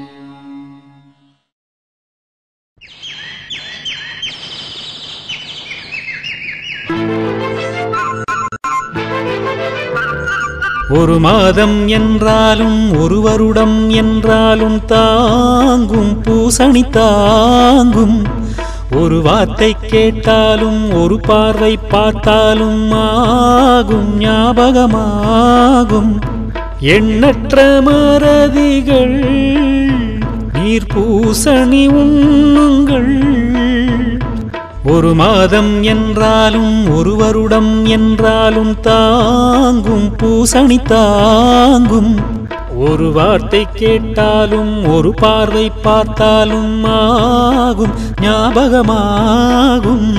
ஒரு மாதம் என்றாலும் ஒரு வருடம் என்றாலும் தாங்கும் பூசணி தாங்கும் ஒரு வார்த்தை கேட்டாலும் ஒரு பார்வை பார்த்தாலும் ஆகும் ஞாபகமாகும் எண்ணற்ற மறதிகள் நீர் பூசணி உண்ணுங்கள் ஒரு மாதம் என்றாலும் ஒரு வருடம் என்றாலும் தாங்கும் பூசணி தாங்கும் ஒரு வார்த்தை கேட்டாலும் ஒரு பார்வை பார்த்தாலும் ஆகும் ஞாபகமாகும்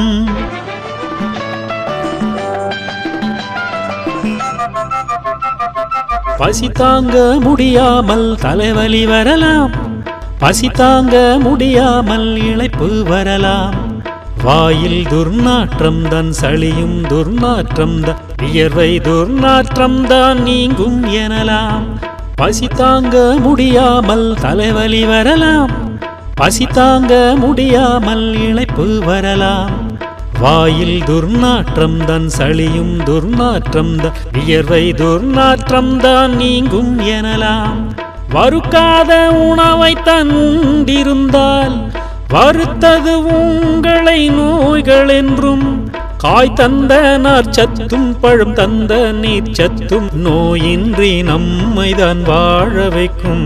பசி தாங்க முடியாமல் தலைவலி வரலாம் பசி தாங்க முடியாமல் இளைப்பு வரலாம் வாயில் துர்நாற்றம் தான் சளியும் துர்நாற்றம் தான் வியர்வை துர்நாற்றம் தான் நீங்கும் எனலாம் பசி தாங்க முடியாமல் தலைவலி வரலாம் பசி தாங்க முடியாமல் இளைப்பு வரலாம் வாயில் துர்நாற்றம் தான் சளியும் துர்நாற்றம் தான் வியர்வை துர்நாற்றம் தான் நீங்கும் எனலாம் வறுக்காத உணவை தன் உண்டிருந்தால் வருத்தது உங்களை நோய்கள் என்றும் காய் தந்த நார்ச்சத்தும் பழம் தந்த நீர்ச்சத்தும் நோயின்றி நம்மைதான் வாழ வைக்கும்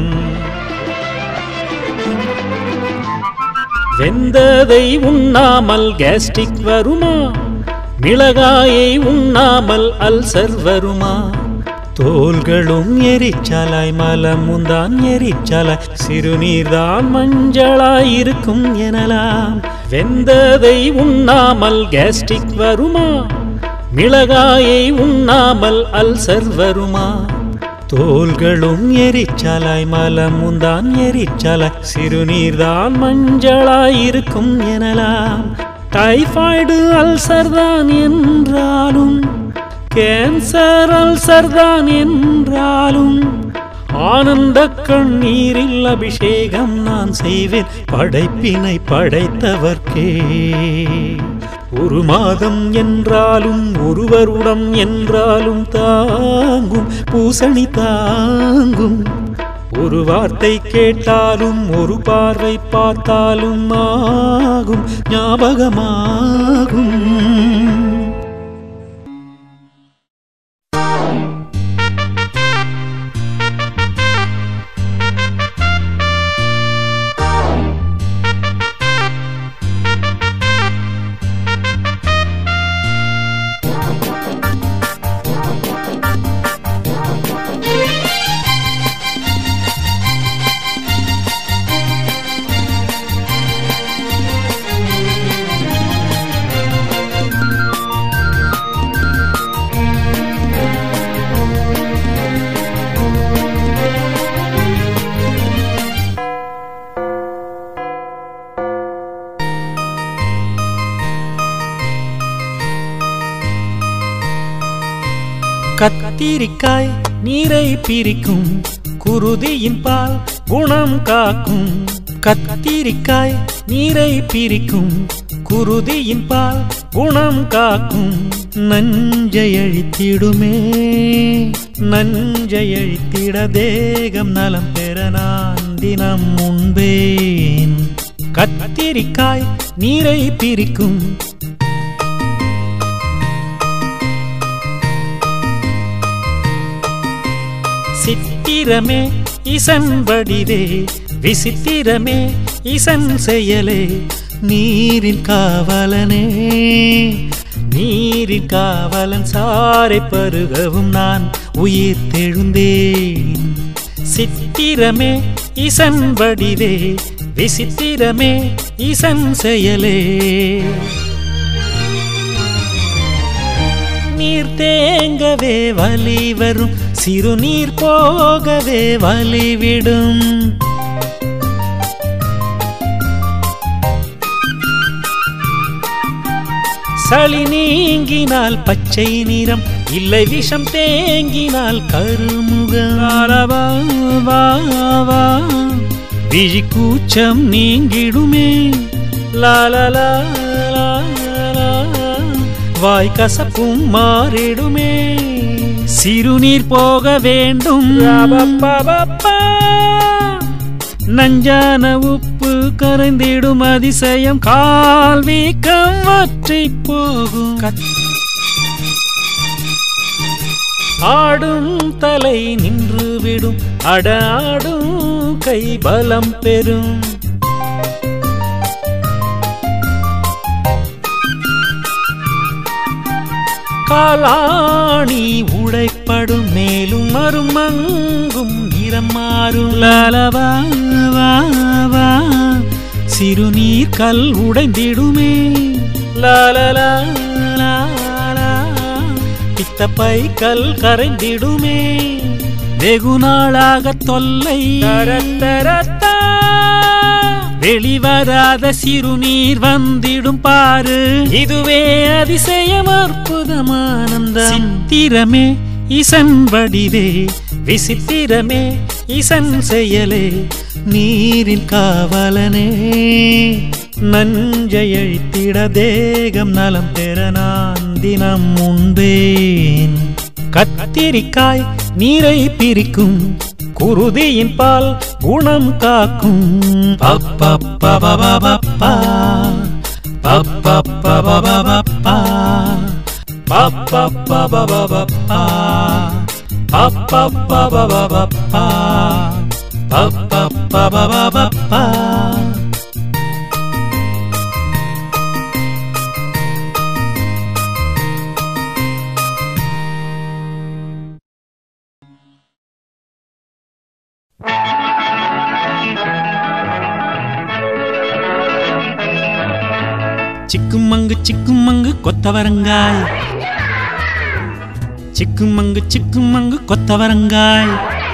வெந்ததை உண்ணாமல் கேஸ்ட்ரிக் வருமா மிளகாயை உண்ணாமல் அல்சர் வருமா தோள்களும் எரிச்சலாய் மலமும் தான் எரிச்சலாய் சிறுநீர்தான் மஞ்சளாய் இருக்கும் எனலாம் வெந்ததை உண்ணாமல் கேஸ்ட்ரிக் வருமா மிளகாயை உண்ணாமல் அல்சர் வருமா தோள்களும் எரிச்சலாய் மலமும் தான் எரிச்சலாய் சிறுநீர்தான் மஞ்சளாய் இருக்கும் எனலாம் டைபாய்டு அல்சர் தான் என்றாலும் கேன்சர் அல்சர் தான் என்றாலும் ஆனந்த கண்ணீரில் அபிஷேகம் நான் செய்வேன் படைப்பினை படைத்தவர்க்கே ஒரு மாதம் என்றாலும் ஒரு வருடம் என்றாலும் தாங்கும் பூசணி தாங்கும் ஒரு வார்த்தை கேட்டாலும் ஒரு பார்வை பார்த்தாலும் ஆகும் ஞாபகமாகும் கத்திரிக்காய் நீரை பிரிக்கும் குருதியின் பால் குணம் காக்கும் கத்திரிக்காய் நீரை பிரிக்கும் குருதியின் பால் குணம் காக்கும் நஞ்சை அழித்திடுமே நஞ்சை அழித்திட தேகம் நலம் பெற நான் தினம் உண்பேன் கத்திரிக்காய் நீரை பிரிக்கும் சித்திரமே இசன் வடிவே விசித்திரமே இசன் செயலே நீரின் காவலனே நீரின் காவலன் சாரை பருகவும் நான் உயிர் தெழுந்தேன் சித்திரமே இசன் வடிவே விசித்திரமே இசன் செயலே நீர் தேங்கவே வலி வரும் சிறுநீர் போகவே வலிவிடும் சளி நீங்கினால் பச்சை நிறம் இல்லை விஷம் தேங்கினால் கருமுகம் வா, வா, வா. விழி கூச்சம் நீங்கிடுமே லாலலா வாய் கசப்பும் மாறிடுமே சிறுநீர் போக வேண்டும் ரபப்பபப்பா. நஞ்சான உப்பு கரைந்திடும் அதிசயம் கால் வீக்கம் வற்றி போகும் ஆடும் தலை நின்றுவிடும் அட ஆடும் கை பலம் பெறும் காலாணி உடைப்படும் மேலும் மறுமங்கும் நிறம் மாறும் லாலவா வா வா சிறுநீர் கல் உடைந்திடுமே லாலலா லாலா பித்தப்பை கல் கரைந்திடுமே வெகு நாளாக தொல்லை தரத்தரத்தா வெளிவராத சிறுநீர் வந்திடும் பாரு இதுவே அதிசயம் அற்புதமானந்தம் சித்திரமே இசன் வடிவே விசித்திரமே இசன் செயலே நீரின் காவலனே நஞ்சை அழித்திட தேகம் நலம் பெற நான் தினம் உண்பேன் கத்திரிக்காய் நீரை பிரிக்கும் குருதியின் பால் குணம் காக்கும் பப்பப்பபபபப்பா. பப்பப்பபபபப்பா. பப்பப்பபபபப்பா. பப்பப்பபபபப்பா. பப்பப்பபபபப்பா. சிக்குமங்கு சிக்குமங்கு கொத்தவரங்காய் சிக்குமங்கு சிக்குமங்கு கொத்தவரங்காய்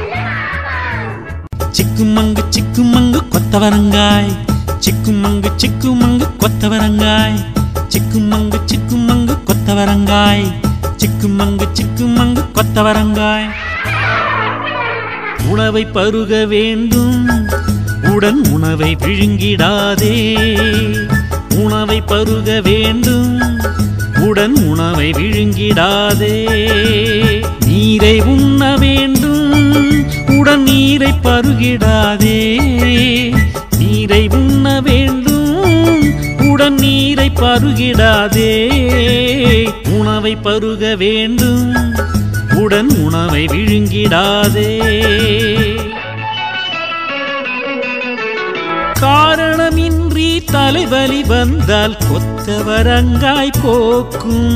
சிக்குமங்கு சிக்குமங்கு கொத்தவரங்காய் சிக்குமங்கு சிக்குமங்கு கொத்தவரங்காய் சிக்குமங்கு சிக்குமங்கு கொத்தவரங்காய் சிக்குமங்கு சிக்குமங்கு கொத்தவரங்காய் உணவை பருக வேண்டும் உடன் உணவை விழுங்கிடாதே உணவை பருக வேண்டும் உடன் உணவை விழுங்கிடாதே நீரை உண்ண வேண்டும் உடன் நீரை பருகிடாதே நீரை உண்ண வேண்டும் உடன் நீரை பருகிடாதே உணவை பருக வேண்டும் உடன் உணவை விழுங்கிடாதே காரணமின்றி தலைவலி வந்தால் கொத்தவரங்காய் போக்கும்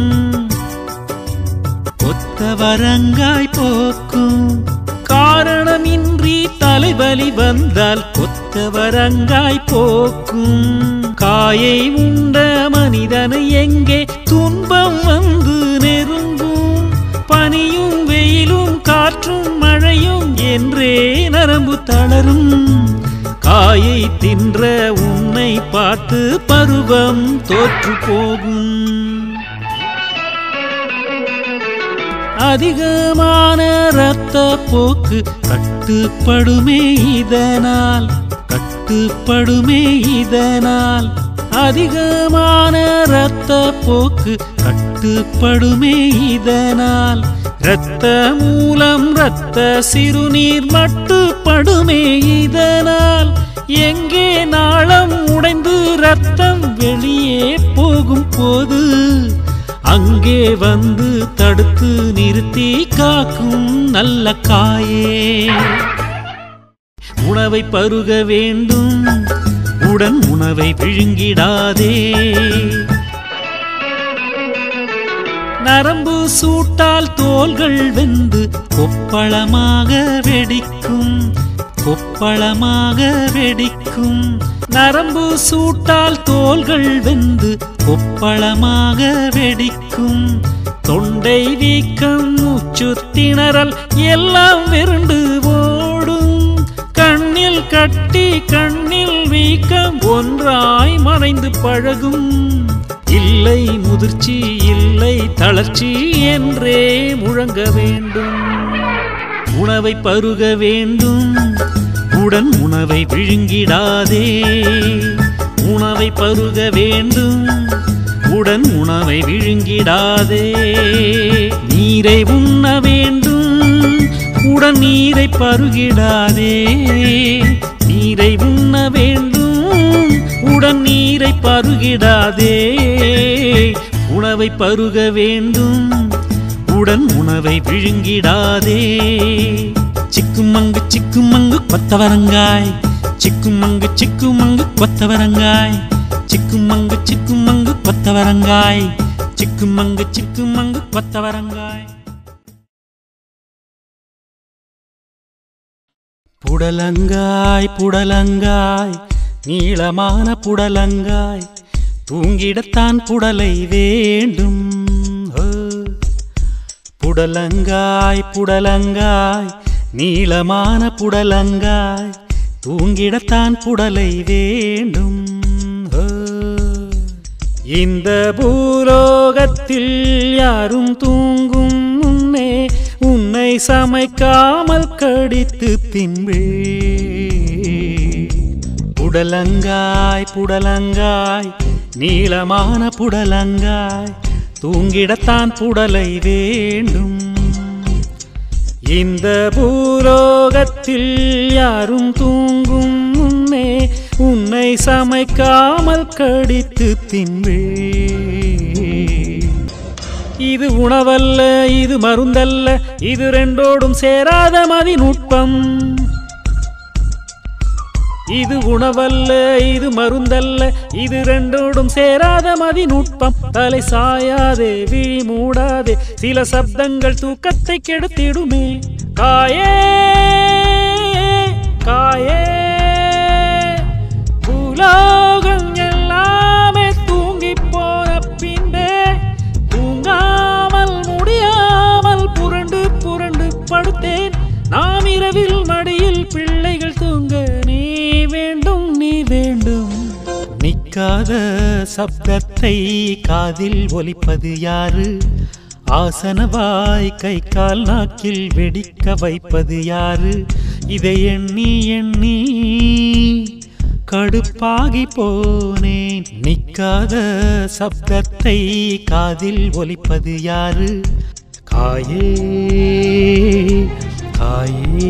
கொத்தவரங்காய் போக்கும் காரணமின்றி தலைவலி வந்தால் கொத்தவரங்காய் போக்கும் காயை உண்ட மனிதனை எங்கே துன்பம் வந்து நெருங்கும் பனியும் வெயிலும் காற்றும் மழையும் என்றே நரம்பு தளரும் காயை தின்ற உன்னை பார்த்து பருவம் தோற்று போகும் அதிகமான இரத்த போக்கு கட்டுப்படுமே இதனால் கட்டுப்படுமே இதனால் அதிகமான இரத்த போக்கு கட்டுப்படுமே இதனால் இரத்த மூலம் இரத்த சிறுநீர் மட்டுப்படுமே இதனால் எங்கே நாளம் உடைந்து ரத்தம் வெளியே போகும் போது அங்கே வந்து தடுத்து நிறுத்தி காக்கும் நல்ல காயே உணவை பருக வேண்டும் உடன் உணவை விழுங்கிடாதே நரம்பு சூட்டால் தோள்கள் வெந்து கொப்பளமாக வெடிக்கும் கொப்பளமாக வெடிக்கும் நரம்பு சூட்டால் தோள்கள் வெந்து கொப்பளமாக வெடிக்கும் தொண்டை வீக்கம் மூச்சு திணறல் எல்லாம் விருண்டு ஓடும் கண்ணில் கட்டி கண்ணில் வீக்கம் ஒன்றாய் மறைந்து பழகும் இல்லை முதிர்ச்சி இல்லை தளர்ச்சி என்றே முழங்க வேண்டும் உணவை பருக வேண்டும் உடன் உணவை விழுங்கிடாதே உணவை பருக வேண்டும் உடன் உணவை விழுங்கிடாதே நீரை உண்ண வேண்டும் உடன் நீரை பருகிடாதே நீரை உண்ண வேண்டும் உடன் நீரை பருகிடாதே உணவை பருக வேண்டும் உடன் உணவை விழுங்கிடாதே சிக்குமங்கு சிக்குமங்கு கொத்தவரங்காய் சிக்குமங்கு சிக்குமங்கு கொத்தவரங்காய் சிக்குமங்கு சிக்குமங்கு கொத்தவரங்காய் சிக்குமங்கு சிக்குமங்கு கொத்தவரங்காய் புடலங்காய் புடலங்காய் நீளமான புடலங்காய் தூங்கிடத்தான் புடலை வேண்டும் ஹோ. புடலங்காய் புடலங்காய் நீளமான புடலங்காய் தூங்கிடத்தான் புடலை வேண்டும் ஹோ. இந்த பூலோகத்தில் யாரும் தூங்கும் முன்னே உன்னை சமைக்காமல் கடித்து தின்பே புடலங்காய் புடலங்காய் நீளமான புடலங்காய் தூங்கிடத்தான் புடலை வேண்டும் இந்த பூலோகத்தில் யாரும் தூங்கும் முன்னே உன்னை சமைக்காமல் கடித்து தின்பே இது உணவல்ல இது மருந்தல்ல இது ரெண்டோடும் சேராத மதிநுட்பம் இது உணவல்ல இது மருந்தல்ல இது ரெண்டோடும் சேராத மதிநுட்பம் தலை சாயாதே விழி மூடாதே சில சப்தங்கள் தூக்கத்தை கெடுத்திடுமே காயே காயே பூலோகம் எல்லாமே தூங்கி போன பின்பே தூங்காமல் முடியாமல் புரண்டு புரண்டு படுத்தேன் நாம் இரவில் மடியில் பிள்ளைகள் தூங்க நீ வேண்டும் நீ வேண்டும் நிற்காத சப்தத்தை காதில் ஒலிப்பது யாரு ஆசனவாய் கை கால் நாக்கில் வெடிக்க வைப்பது யாரு இதை எண்ணி எண்ணி கடுப்பாகி போனேன் நிற்காத சப்தத்தை காதில் ஒலிப்பது யாரு காயே காயே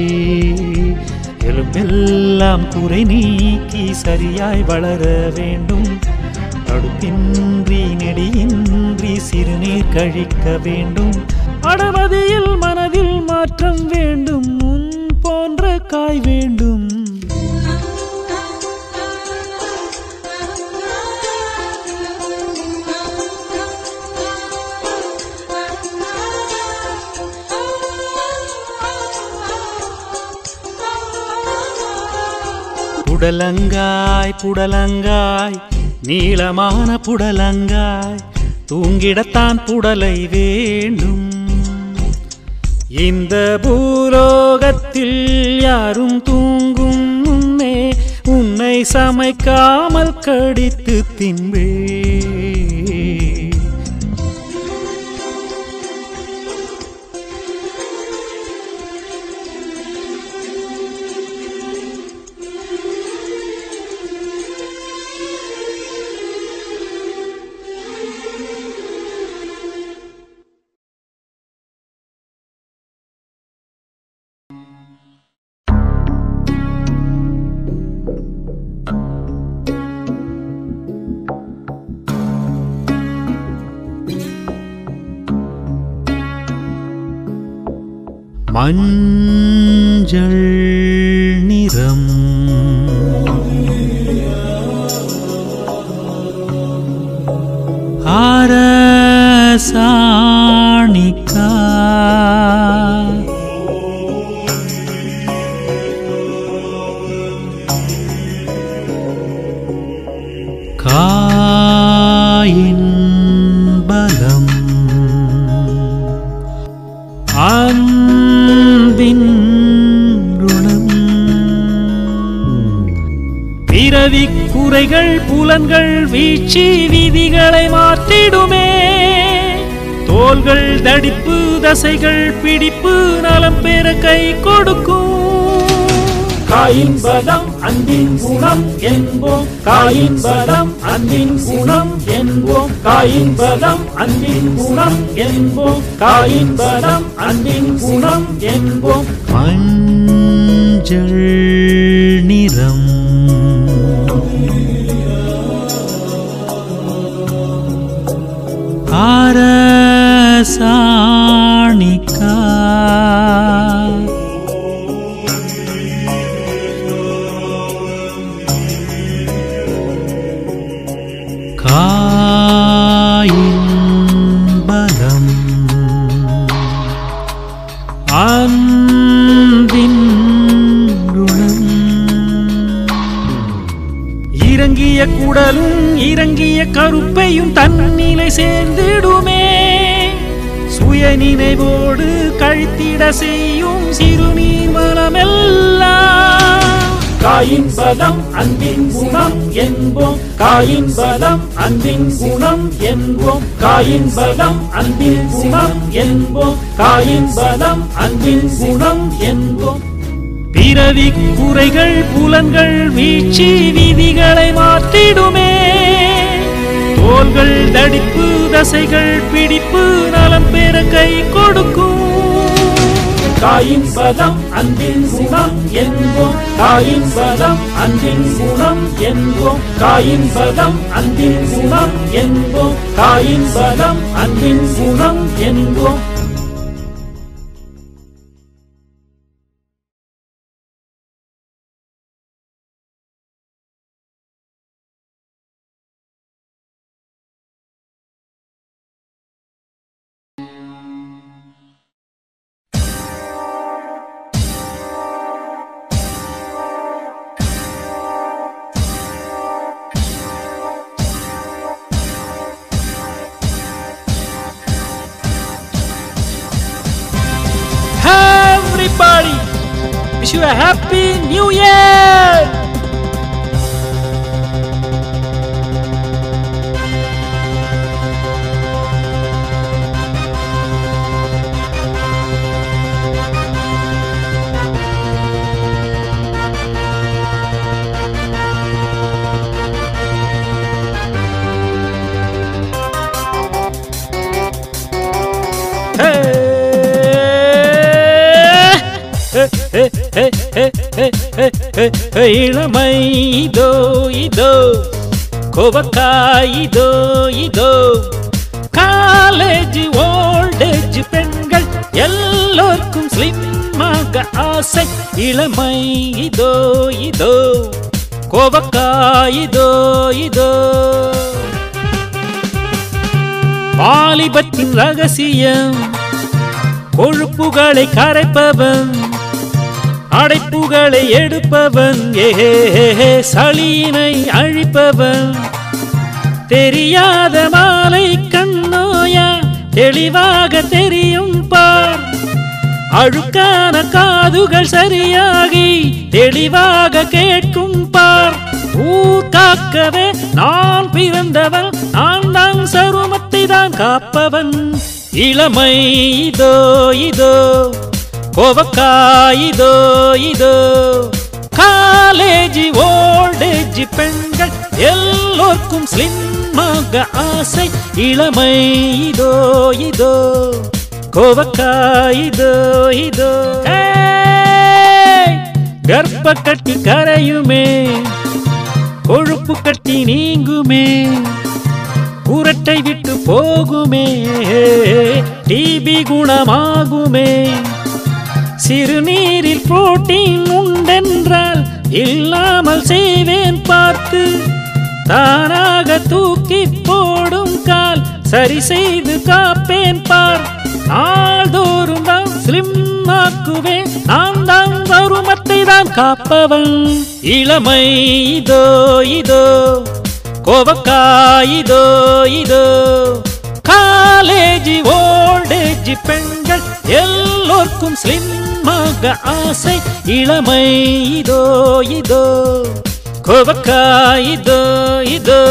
எலும்பெல்லாம் குறை நீக்கி சரியாய் வளர வேண்டும் தடுப்பின்றி நெடியின்றி சிறுநீர் கழிக்க வேண்டும் அடமதியில் மனதில் மாற்றம் வேண்டும் முன் போன்ற காய் வேண்டும் புடலங்காய் புடலங்காய் நீளமான புடலங்காய் தூங்கிடத்தான் புடலை வேண்டும் இந்த பூலோகத்தில் யாரும் தூங்கும் முன்னே உன்னை சமைக்காமல் கடித்து தின்பே மஞ்சள் நிறம் அரசாணிக்கா காயின் பலம் அன்பின் குணம் பிறவி குறைகள் புலன்கள் வீழ்ச்சி விதிகளை மாற்றிடுமே தோள்கள் தடிப்பு தசைகள் பிடிப்பு நலம் பெற கை கொடுக்கும் காயின் பலம் அன்பின் குணம் என்போம் காயின் பலம் அன்பின் குணம் என்போம் காயின் பலம் அன்பின் குணம் என்போம் காயின் பலம் அன்பின் குணம் என்போம் மஞ்சள் நிறம் அரசாணிக்கா காயின் பலம் அன்பின் குணம் இறங்கிய குடலும் இறங்கிய கருப்பையும் தன்னிலை சேர்ந்திடுமே சுய நினைவோடு கழித்திட செய்யும் சிறுநீர் மலமெல்லாம் காயின் பலம் அன்பின் குணம் என்போம் காயின் பலம் அன்பின் குணம் என்போம் காயின் பலம் அன்பின் குணம் என்போம் காயின் பலம் அன்பின் குணம் என்போம் பிறவி குறைகள் புலன்கள் வீழ்ச்சி விதிகளை மாற்றிடுமே தோள்கள் தடிப்பு தசைகள் பிடிப்பு நலம் பெற கை கொடுக்கும் காயின் பலம் அன்பின் குணம் என்போம் காயின் பலம் அன்பின் குணம் என்போம் காயின் பலம் அன்பின் குணம் என்போம் காயின் பலம் அன்பின் குணம் என்போம் Everybody, wish you a happy new year! இளமை இதோ இதோ கோவக்காய் இதோ இதோ காலேஜ் ஓல்டேஜ் பெண்கள் எல்லோருக்கும் ஸ்லிம்மாக ஆசை இளமை இதோ இதோ கோவக்காய் இதோ இதோ வாலிபத்தின் ரகசியம் கொழுப்புகளை கரைப்பவன் அடைப்புகளை எடுப்பவன் ஏ சளியினை அழிப்பவன் தெரியாத மாலை கண்ணோயா தெளிவாக தெரியும் பார் அழுக்கான காதுகள் சரியாகி தெளிவாக கேட்கும் பார் ஊர் காக்கவே நான் பிறந்தவன் நான் தான் சருமத்தை தான் காப்பவன் இளமை இதோ இதோ கோவக்காய் இதோ இதோ காலேஜ் ஓல்டேஜ் பெண்கள் எல்லோருக்கும் ஸ்லிம்மாக ஆசை இளமை இதோ இதோ கோவக்காய் இதோ இதோ ஏய்! கர்ப்ப கட்டி கரையுமே கொழுப்பு கட்டி நீங்குமே குரட்டை விட்டு போகுமே டிபி குணமாகுமே சிறுநீரில் புரோட்டீன் உண்டென்றால் இல்லாமல் செய்வேன் பார்த்து தானாக தூக்கி போடும் கால் சரி செய்து காப்பேன் பார் நாள்தோறும் தான் ஸ்லிம் ஆக்குவேன் நான் தான் கருமத்தை தான் காப்பவன் இளமை இதோ இதோ கோவக்காய் இதோ இதோ காலேஜ் ஓல்டேஜ் பெண்கள் எல்லோருக்கும் ஸ்லிம்மாக ஆசை இளமை இதோ இதோ கோவக்காய் இதோ இதோ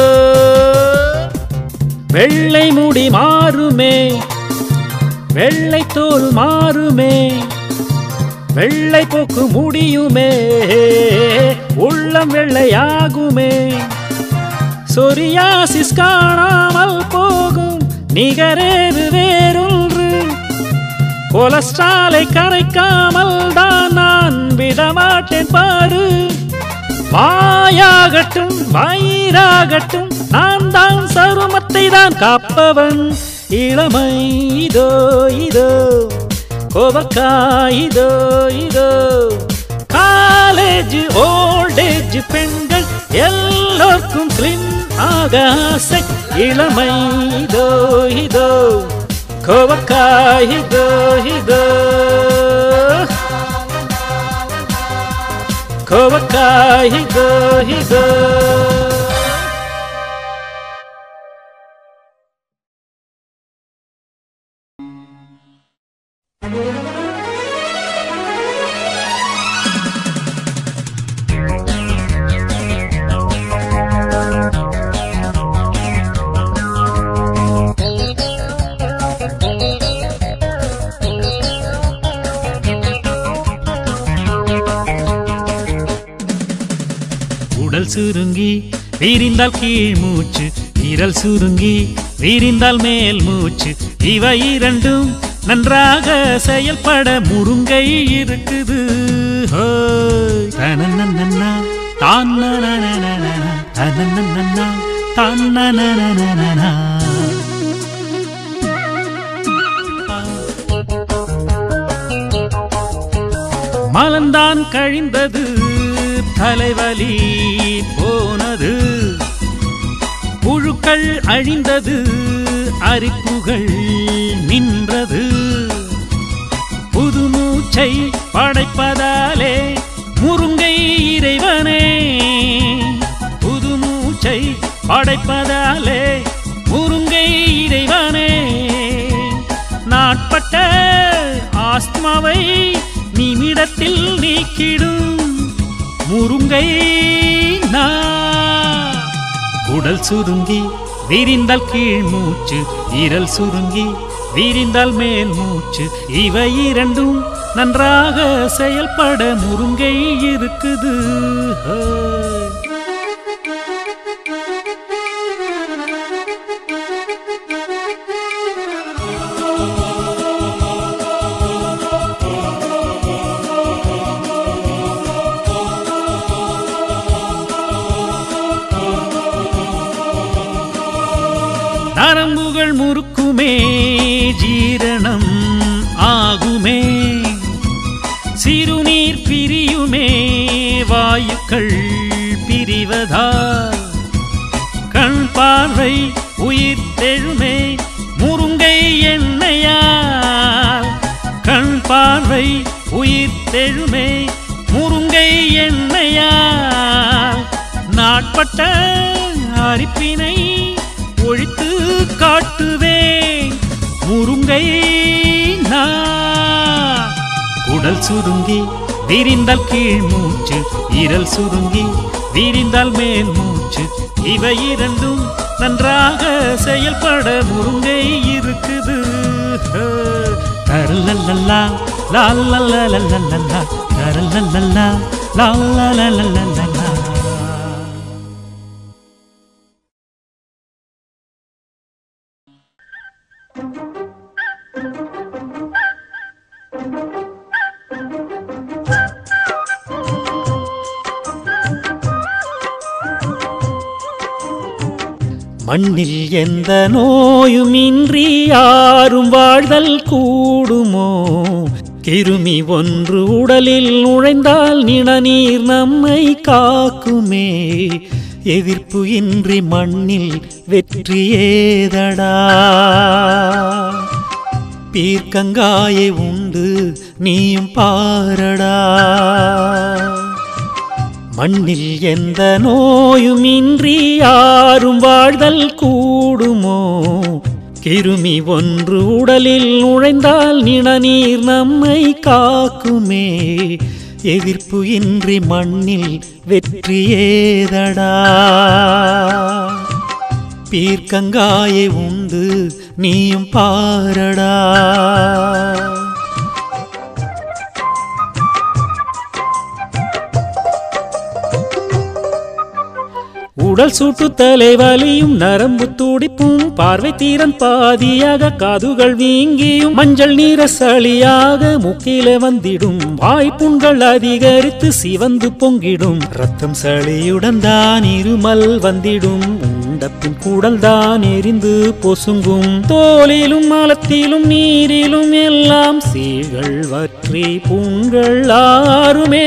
வெள்ளை முடி மாறுமே வெள்ளை தோல் மாறுமே வெள்ளை போக்கு முடியுமே உள்ளம் வெள்ளையாகுமே சொரியாசிஸ் காணாமல் போகும் நிகரேது வேறொன்று கொலஸ்ட்ராலை கரைக்காமல் தான் நான் விடமாட்டேன் பாரு வாயாகட்டும் வயிறாகட்டும் நான் தான் சருமத்தை தான் காப்பவன் இளமை இதோ இதோ கோபக்காய் இதோ இதோ காலேஜ் ஓல்டேஜ் பெண்கள் எல்லோருக்கும் ஸ்லிம் ஆக ஆசை இளமை இதோ இதோ கோபக்காய் இதோ இதோ கோபக்காய் இதோ இதோ உடல் சுருங்கி விரிந்தால் கீழ் மூச்சு விரல் சுருங்கி விரிந்தால் மேல் மூச்சு இவை இரண்டும் நன்றாக செயல்பட முருங்கை இருக்குது ஹோய். தனனனனா, தானனனனனா, தனனனனா, தானனனனனா. மலந்தான் கழிந்தது தலைவலி போனது புழுக்கள் அழிந்தது அரிப்புகள் நின்றது புது மூச்சை படைப்பதாலே முருங்கை இறைவனே புது மூச்சை படைப்பதாலே முருங்கை இறைவனே நாட்பட்ட ஆஸ்துமாவை நிமிடத்தில் நீக்கிடும் முருங்கை நா உடல் சுருங்கி விரிந்தால் கீழ் மூச்சு இரல் சுருங்கி விரிந்தால் மேல் மூச்சு இவை இரண்டும் நன்றாக செயல்பட முருங்கை இருக்குது ஹோய். நரம்புகள் முறுக்குமே ஜீரணம் ஆகுமே சிறுநீர் பிரியுமே வாயுக்கள் பிரிவதால் கண் பார்வை உயிர் தெழுமே முருங்கை எண்ணெயால் கண் பார்வை உயிர் தெழுமே முருங்கை எண்ணெயால் நாட்பட்ட அரிப்பினை ஒழித்து காட்டுவேன் முருங்கை நான் உடல் சுருங்கி விரிந்தால் கீழ் மூச்சு இரல் சுருங்கி விரிந்தால் மேல் மூச்சு இவை இரண்டும் நன்றாக செயல்பட முருங்கை இருக்குது தரலல்லா லாலல்லல்லல்லல்லா தரலல்லா லாலல்லல்லல்லா மண்ணில் எந்த நோயும் இன்றி யாரும் வாழ்தல் கூடுமோ கிருமி ஒன்று உடலில் நுழைந்தால் நிணநீர் நம்மை காக்குமே எதிர்ப்பு இன்றி மண்ணில் வெற்றி ஏதடா பீர்க்கங்காயை உண்டு நீயும் பாரடா மண்ணில் எந்த நோயும் இன்றி யாரும் வாழ்தல் கூடுமோ கிருமி ஒன்று உடலில் நுழைந்தால் நிணநீர் நம்மை காக்குமே எதிர்ப்பு இன்றி மண்ணில் வெற்றி ஏதடா பீர்க்கங்காயை உண்டு நீயும் பாரடா உடல் சூட்டு தலைவலியும் நரம்பு துடிப்பும் பார்வை தீரன் பாதியாக காதுகள் வீங்கியும் மஞ்சள் நீர சளியாக முக்கில வந்திடும் வாய்ப்புண்கள் அதிகரித்து சிவந்து பொங்கிடும் ரத்தம் சளியுடன் தான் இருமல் வந்திடும் உண்டப்பின் கூடல் தான் எரிந்து பொசுங்கும் தோலிலும் மலத்திலும் நீரிலும் எல்லாம் சீகள் வற்றி புண்கள் ஆறுமே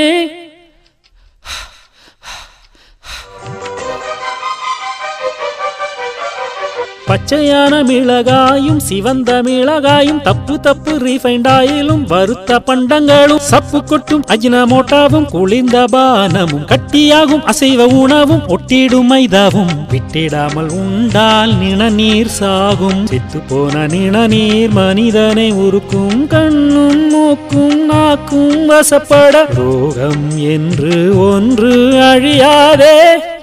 பச்சையான மிளகாயும் சிவந்த மிளகாயும் தப்பு தப்பு ரீஃபைண்ட் ஆயிலும் வறுத்த பண்டங்களும் சப்பு கொட்டும் அஜினமோட்டாவும் குளிர்ந்த பானமும் கட்டியாகும் அசைவ உணவும் ஒட்டிடும் மைதாவும் விட்டிடாமல் உண்டால் நிணநீர் சாகும் செத்து போன நிணநீர் மனிதனை உருக்கும் கண்ணும் மூக்கும் நாக்கும் வசப்பட ரோகம் என்று ஒன்று அழியாதே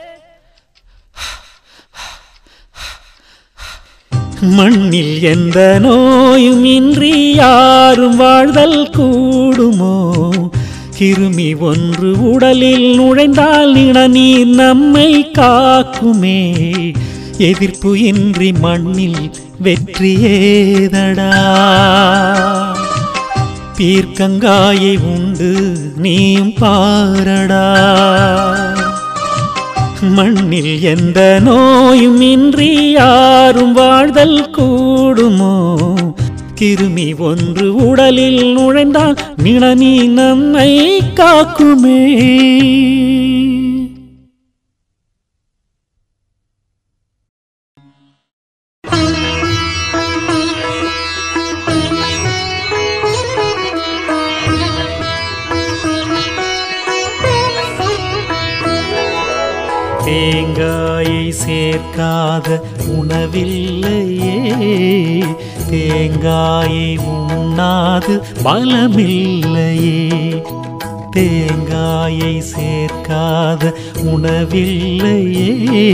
மண்ணில் எந்த நோயும் இன்றி யாரும் வாழ்தல் கூடுமோ கிருமி ஒன்று உடலில் நுழைந்தால் நிணநீர் நம்மை காக்குமே எதிர்ப்பு இன்றி மண்ணில் வெற்றியேதடா பீர்க்கங்காயை உண்டு நீயும் பாரடா மண்ணில் எந்த நோயும் இன்றி யாரும் வாழ்தல் கூடுமோ கிருமி ஒன்று உடலில் நுழைந்தால் நிணநீ நம்மை காக்குமே தேங்காயை சேர்க்காத உணவில்லையே தேங்காயை உண்ணாது பலமில்லையே தேங்காயை சேர்க்காத உணவில்லையே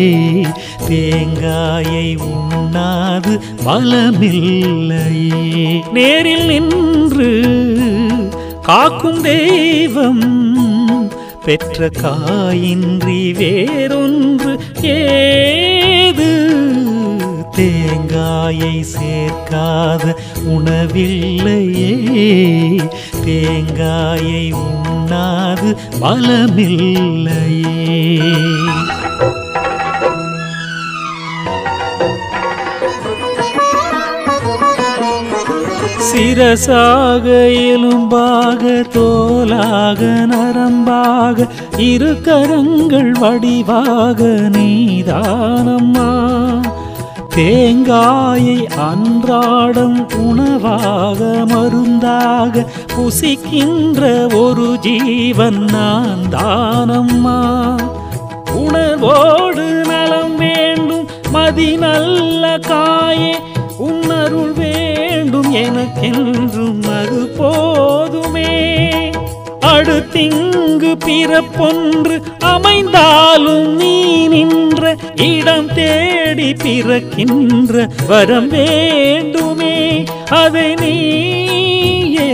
தேங்காயை உண்ணாது பலமில்லையே நேரில் நின்று காக்கும் தெய்வம் பெற்ற காயின்றி வேறொன்று ஏது தேங்காயை சேர்க்காத உணவில்லையே தேங்காயை உண்ணாது பலமில்லையே சிரசாக எலும்பாக தோலாக நரம்பாக இரு கரங்கள் வடிவாக நீதானம்மா தேங்காயை அன்றாடம் உணவாக மருந்தாக புசிக்கின்ற ஒரு ஜீவன் நான் தானம்மா உணர்வோடு நலம் வேண்டும் மதி நல்ல காயே உன்னருள் வேண்டும் எனக்கென்றும் அது போதுமே அடுத்திங்கு பிறப்பொன்று அமைந்தாலும் நீ நின்ற இடம் தேடி பிறக்கின்ற வரம் வேண்டுமே அதை நீயே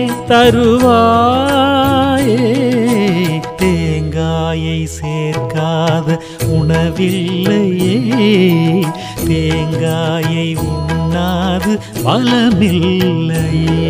தருவாயே தேங்காயை சேர்க்காத உணவில்லையே தேங்காயை உண்ணாது பலமில்லையே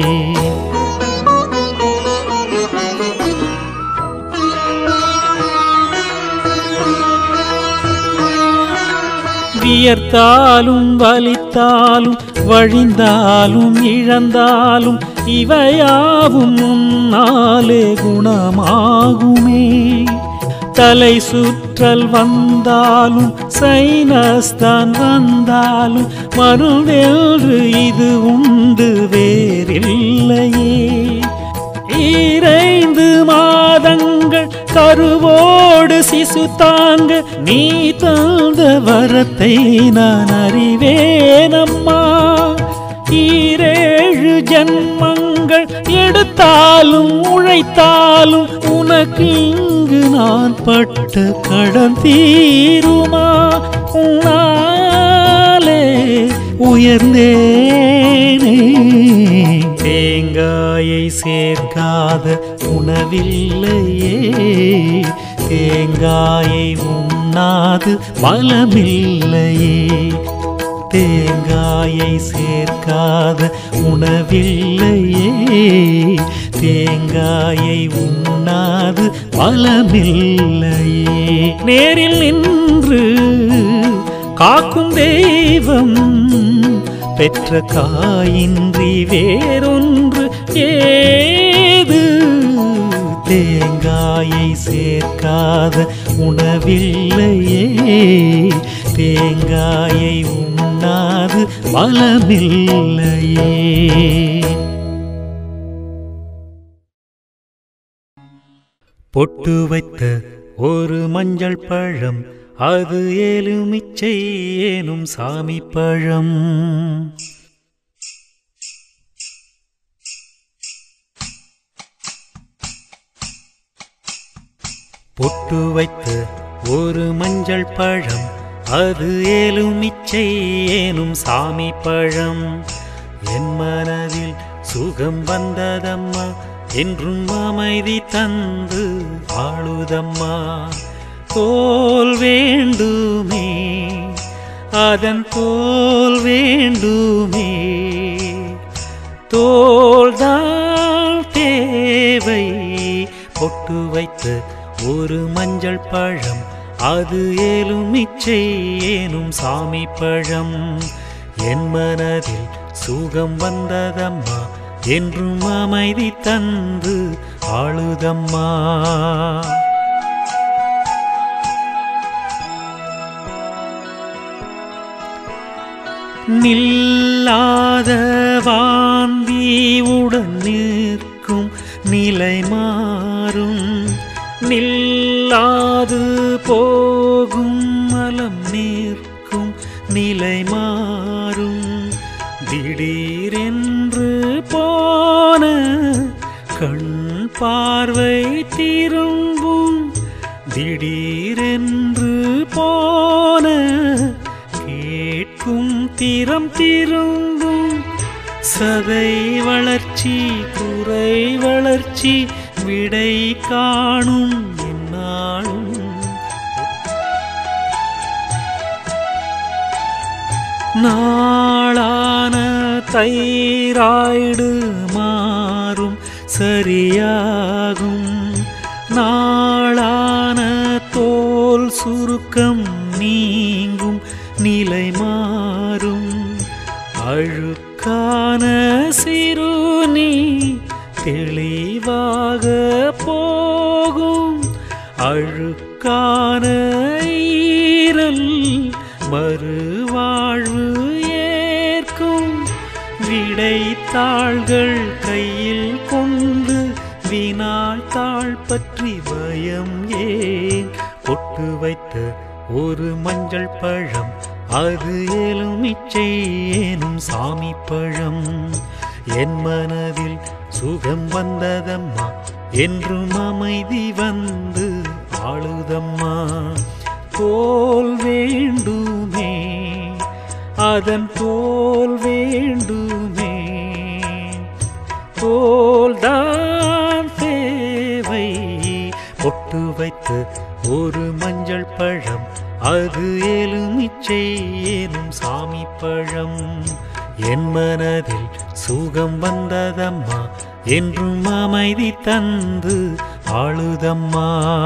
வியர்த்தாலும் வலித்தாலும் வழிந்தாலும் இழந்தாலும் இவையாவும் முன்னாலே குணமாகுமே தலை சுற்றல் வந்தாலும் சைனஸ்தான் வந்தாலும் மறுவென்று இது உண்டு வேறில்லையே ஈரைந்து மாதங்கள் கருவோடு சிசு தாங்க நீ தந்த வரத்தை நான் அறிவேனம்மா ஈரேழு ஜன்மங்கள் எடுத்தாலும் உழைத்தாலும் உனக்கு இங்கு நான் பட்ட கடன் தீருமா உன்னாலே உயர்ந்தேனே தேங்காயை சேர்க்காத உணவில்லையே தேங்காயை உண்ண உண்ணாது பலமில்லையே தேங்காயை சேர்க்காத உணவில்லையே தேங்காயை உண்ணாது பலமில்லையே நேரில் நின்று காக்கும் தெய்வம் பெற்ற காயின்றி வேறொன்று ஏது தேங்காயை சேர்க்காத உணவில்லையே தேங்காயை உண்ணாது பலமில்லையே பொட்டு வைத்த ஒரு மஞ்சள் பழம் அது எலுமிச்சை ஏனும் சாமி பழம் பொட்டு வைத்த ஒரு மஞ்சள் பழம் அது எலுமிச்சை ஏனும் சாமி பழம் என் மனதில் சுகம் வந்ததம்மா என்றும் அமைதி தந்து ஆளுதம்மா தோல் வேண்டுமே அதன் தோல் வேண்டுமே தோல்தான் தேவை பொட்டு வைத்து ஒரு மஞ்சள் பழம் அது எலுமிச்சை ஏனும் சாமி பழம் என் மனதில் சுகம் வந்ததம்மா என்றும் அமைதி தந்து ஆளுதம்மா நில்லாத வாந்தியுடன் நிற்கும் நிலை மாறும் நில்லாது போகும் மலம் நிற்கும் நிலை மாறும் திடீரென்று போன கண் பார்வை திரும்பும் திடீரென்று போன கேட்கும் திறம் திரும்பும் சதை வளர்ச்சி குறை வளர்ச்சி விடை காணும் என்னாலும் நாளான தைராய்டு மாறும் சரியாகும் நாளான தோல் சுருக்கம் நீங்கும் நிலை மாறும் அழுக்கான சிறுநீ தெளிவாக போகும் அழுக்கான ஈரல் மறுவாழ்வு ஏற்கும் விடைத்தாள்கள் கையில் கொண்டு வினாள் தாள் பற்றி பயம் ஏன் பொட்டு வைத்த ஒரு மஞ்சள் பழம் அது எலுமிச்சை ஏனும் சாமி பழம் என் மனதில் சுகம் வந்ததம்மா என்றும் அமைதி வந்து ஆளுதம்மா தோல் வேண்டுமே அதன் தோல் வேண்டுமே தோல்தான் தேவை பொட்டு வைத்து ஒரு மஞ்சள் பழம் அது எலுமிச்சை ஏனும் சாமி பழம் என் மனதில் சுகம் வந்ததம்மா என்றும் அமைதி தந்து ஆளுதம்மா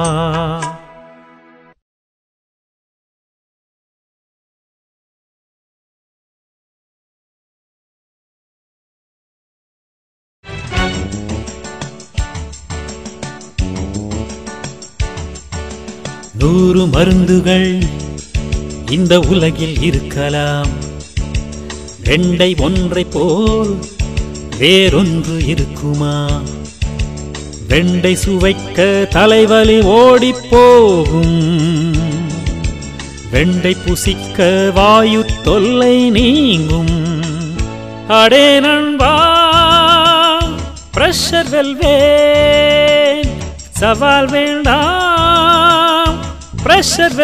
நூறு மருந்துகள் இந்த உலகில் இருக்கலாம் வெண்டை ஒன்றை போல் வேறொன்று இருக்குமா வெண்டை சுவைக்க தலைவலி ஓடிப் போகும் வெண்டை புசிக்க வாயு தொல்லை நீங்கும் அடே நண்பா பிரஷர் வெல்வேன் சவால் வேண்டாம் பிரஷர்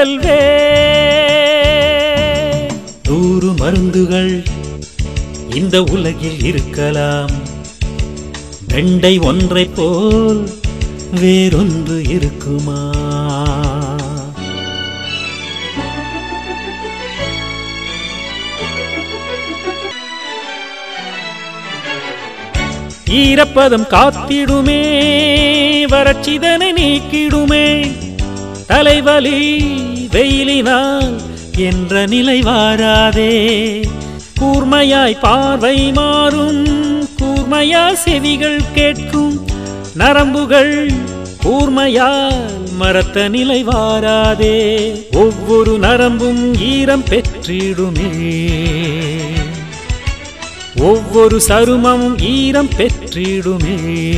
வெல்வேன் நூறு மருந்துகள் இந்த உலகில் இருக்கலாம் வெண்டை ஒன்றை போல் வேறொன்று இருக்குமா ஈரப்பதம் காத்திடுமே வறட்சிதனை நீக்கிடுமே தலைவலி வெயிலினால் என்ற நிலை வாராதே கூர்மையாய் பார்வை மாறும் கூர்மையாய் செவிகள் கேட்கும் நரம்புகள் கூர்மையால் மரத்த நிலை வாராதே ஒவ்வொரு நரம்பும் ஈரம் பெற்றிடுமே ஒவ்வொரு சருமமும் ஈரம் பெற்றிடுமே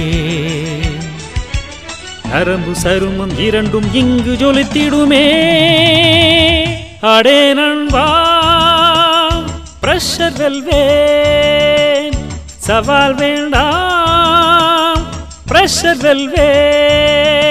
நரம்பு சருமம் இரண்டும் இங்கு ஜொலித்திடுமே அடே நண்பா பிரஷர் வெல்வேன் சவால் வேண்டாம் பிரஷர் வெல்வேன்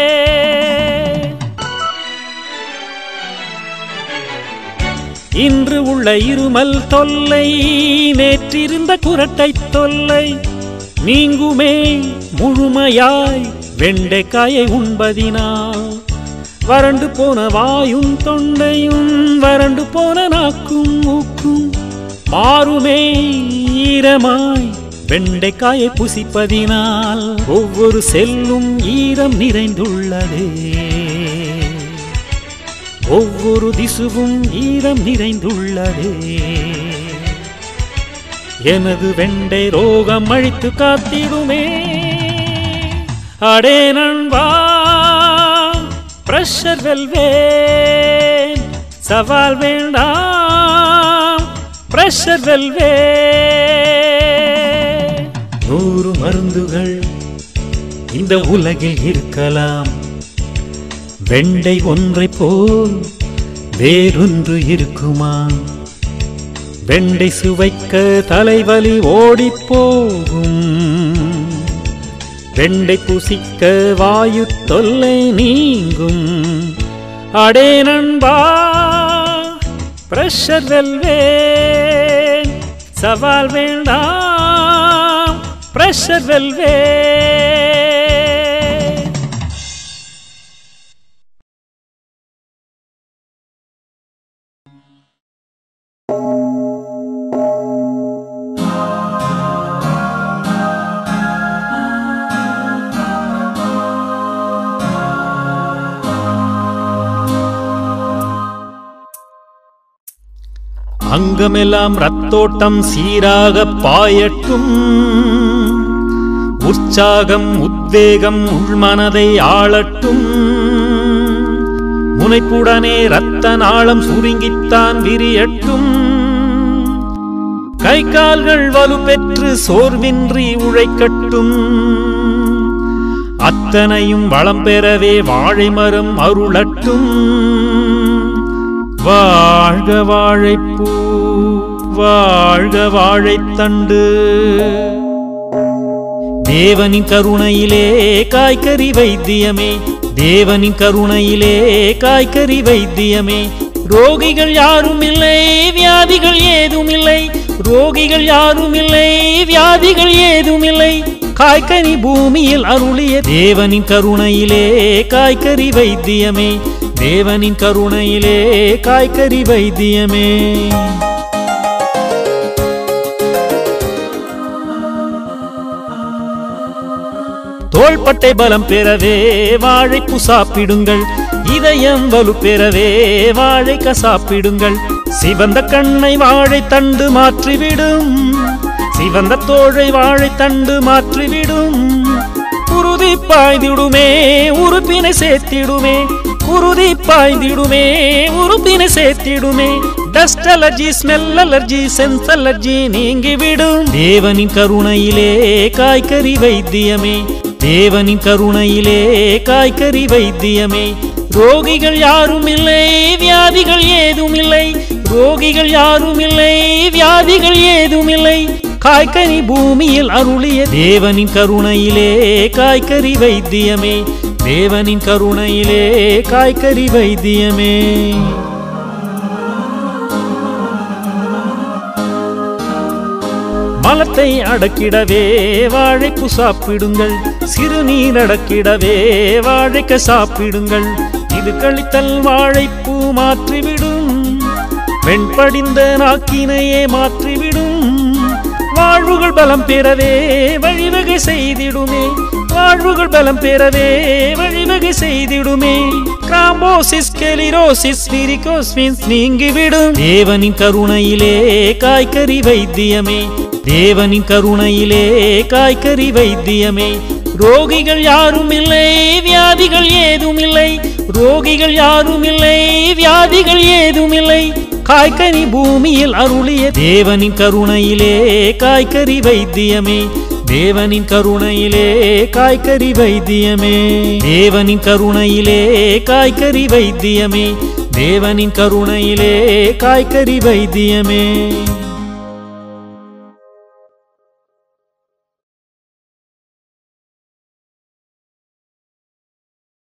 இன்று உள்ள இருமல் தொல்லை நேற்றிருந்த குரட்டை தொல்லை நீங்குமே முழுமையாய் வெண்டைக்காயை உண்பதினால் வறண்டு போன வாயும் தொண்டையும் வறண்டு போன நாக்கும் மூக்கும் மாறுமே ஈரமாய் வெண்டைக்காயை புசிப்பதினால் ஒவ்வொரு செல்லும் ஈரம் நிறைந்துள்ளதே ஒவ்வொரு திசுவும் ஈரம் நிறைந்துள்ளதே எனது வெண்டை ரோகம் அழித்து காத்திடுமே அடே நண்பா பிரஷர் வெல்வேன் சவால் வேண்டாம் பிரஷர் வெல்வேன் நூறு மருந்துகள் இந்த உலகில் இருக்கலாம் வெண்டை ஒன்றை போல் வேறொன்று இருக்குமா வெண்டை சுவைக்க தலைவலி ஓடிப் போகும் வெண்டை புசிக்க வாயு தொல்லை நீங்கும் அடே நண்பா பிரஷர் வெல்வேன் சவால் வேண்டாம் பிரஷர் வெல்வேன் அங்கமெல்லாம் ரத்தோட்டம் சீராக பாயட்டும் உற்சாகம் உத்வேகம் உள்மனதை ஆளட்டும் முனைப்புடனே ரத்த நாளம் சுருங்கித்தான் விரியட்டும் கை கால்கள் வலுப்பெற்று சோர்வின்றி உழைக்கட்டும் அத்தனையும் வளம் பெறவே வாழை மரம் அருளட்டும் வாழ்க வாழைப்பூ வாழ்க வாழைத்தண்டு தேவனின் கருணையிலே காய்கறி வைத்தியமே தேவனின் கருணையிலே காய்கறி வைத்தியமே ரோகிகள் யாரும் இல்லை வியாதிகள் ஏதும் இல்லை ரோகிகள் யாரும் இல்லை வியாதிகள் ஏதும் இல்லை காய்கனி பூமியில் அருளிய தேவனின் கருணையிலே காய்கறி வைத்தியமே தேவனின் கருணையிலே காய்கறி வைத்தியமே தோள்பட்டை பலம் பெறவே வாழைப்பு சாப்பிடுங்கள் இதயம் வலு பெறவே வாழைக்க சாப்பிடுங்கள் சிவந்த கண்ணை வாழைத்தண்டு மாற்றிவிடும் சிவந்த தோழை வாழைத்தண்டு மாற்றிவிடும் குருதி பாய்ந்திடுமே உறுப்பினை சேர்த்திடுமே குருதி பாய்ந்திடுமே உறுப்பினை சேர்த்திடுமே dust allergy smell allergy sense allergy நீங்கிவிடும் தேவனின் கருணையிலே காய்கறி வைத்தியமே தேவனின் கருணையிலே காய்கறி வைத்தியமே ரோகிகள் யாரும் இல்லை வியாதிகள் ஏதும் இல்லை ரோகிகள் யாரும் இல்லை வியாதிகள் ஏதும் இல்லை காய்கனி பூமியில் அருளிய தேவனின் கருணையிலே காய்கறி வைத்தியமே தேவனின் கருணையிலே காய்கறி வைத்தியமே மலத்தை அடக்கிடவே வாழைப்பு சாப்பிடுங்கள் சிறுநீர் அடக்கிடவே வாழைக்க சாப்பிடுங்கள் இது கழித்தல் வாழைப்பூ மாற்றிவிடும் வெண்படிந்த நாக்கினையே மாற்றிவிடும் வாழ்வுகள் பலம் பெறவே வழிவகை செய்திடுமே வாழ்வுகள் பலம் பெறவே வழிவகை செய்திடுமே கிராம்போசிஸ் கெலிரோசிஸ் விரிகோஸ்வின்ஸ் நீங்கிவிடும் தேவனின் கருணையிலே காய்கறி வைத்தியமே தேவனின் கருணையிலே காய்கறி வைத்தியமே ரோகிகள் யாரும் இல்லை வியாதிகள் ஏதும் இல்லை ரோகிகள் யாரும் இல்லை வியாதிகள் ஏதும் இல்லை காய்கனி பூமியில் அருளிய தேவனின் கருணையிலே காய்கறி வைத்தியமே தேவனின் கருணையிலே காய்கறி வைத்தியமே தேவனின் கருணையிலே காய்கறி வைத்தியமே தேவனின் கருணையிலே காய்கறி வைத்தியமே